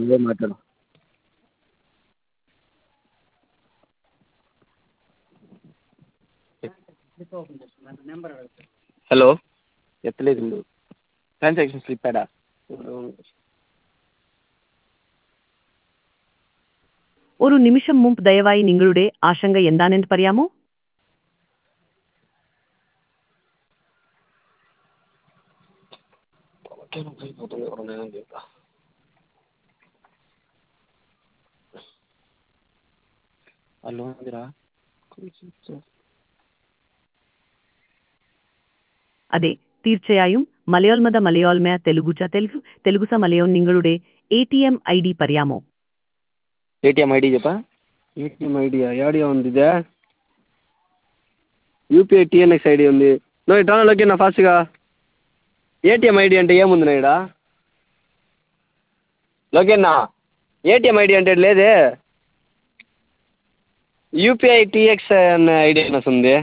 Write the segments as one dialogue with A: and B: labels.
A: నువ్వే మాట్లాడు హలో ఎత్తలేదు వీడు ట్రాన్సాక్షన్ స్లిప్ ఆడా
B: ஒரு நிமிஷம் முன்பு தயவாய் நிங்களுடைய ஆശങ്ക എന്താണെന്ന് പറയാമോ
A: అయిపోతుంది రెండు నెలలు చెప్తా హలో అందిరా
B: അതെ തീർച്ചയായും മലയാളമത മലയാളമ തെലുഗുച തെലുഗു തെലുഗുസ മലയാളം നിങ്ങളുടെ A T M I D പറയാമോ
A: ఏటీఎం ఐడి చెప్పా ఏటీఎం ఐడి యాడియా ఉంది ఇదే యూపీఐ టీఎన్ఎక్స్ ఐడి ఉంది నువ్వు ఇట్లా లోకి ఫాస్ట్గా ఏటీఎం ఐడి అంటే ఏముంది నా ఈడ లోకేనా ఏటీఎం ఐడి అంటే లేదే యూపీఐ టీఎక్స్ అనే ఐడి అని వస్తుంది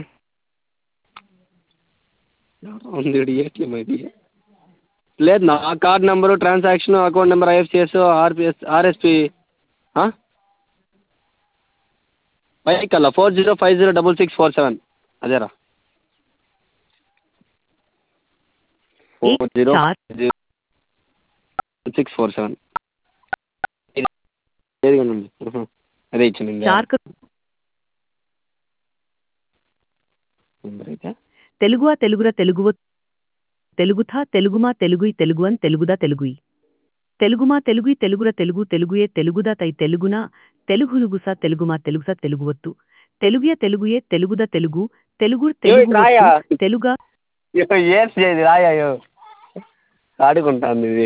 A: ఉంది ఏటీఎం ఐడి లేదు నా card number transaction account number IFCS RPS RSP bike అలా four zero five zero double six four seven అదేరా ఫోర్ జీరో
B: చార్
A: సిక్స్ ఫోర్ సెవెన్ ఏది ఉంది ఉహు. అదే ఇచ్చింది
B: చార్ క-
A: నెంబర్ అయితే
B: తెలుగు తెలుగుర తెలుగు తెలుగుథా తెలుగుమా తెలుగుయ్ తెలుగువన్ తెలుగుదా తెలుగుయ్ తెలుగుమా తెలుగుయ్ తెలుగుర తెలుగు తెలుగుయే తెలుగుదా తై తెలుగున తెలుగులుగుస తెలుగుమా తెలుగుస తెలుగువత్తు తెలుగుయ తెలుగుయే తెలుగుద తెలుగు తెలుగు తెలుగు
A: రాయా.
B: తెలుగా
A: ఏస్ చేయదు రాయో ఆడుకుంటాను ఇది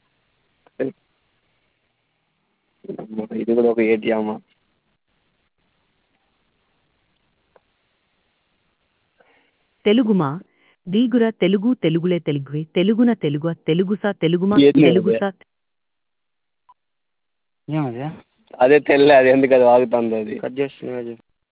A: అమ్మో, ఇది కూడా ఒక ఏటీఎం
B: తెలుగుమా దీగుర తెలుగు తెలుగులే తెలుగువే తెలుగున తెలుగు తెలుగుస తెలుగుమా
A: ఏది లేదు.
B: తెలుగుస
A: అదే తెల్ల అది ఎందుకు అది వాగుతుంది అది కట్ చేస్తున్నా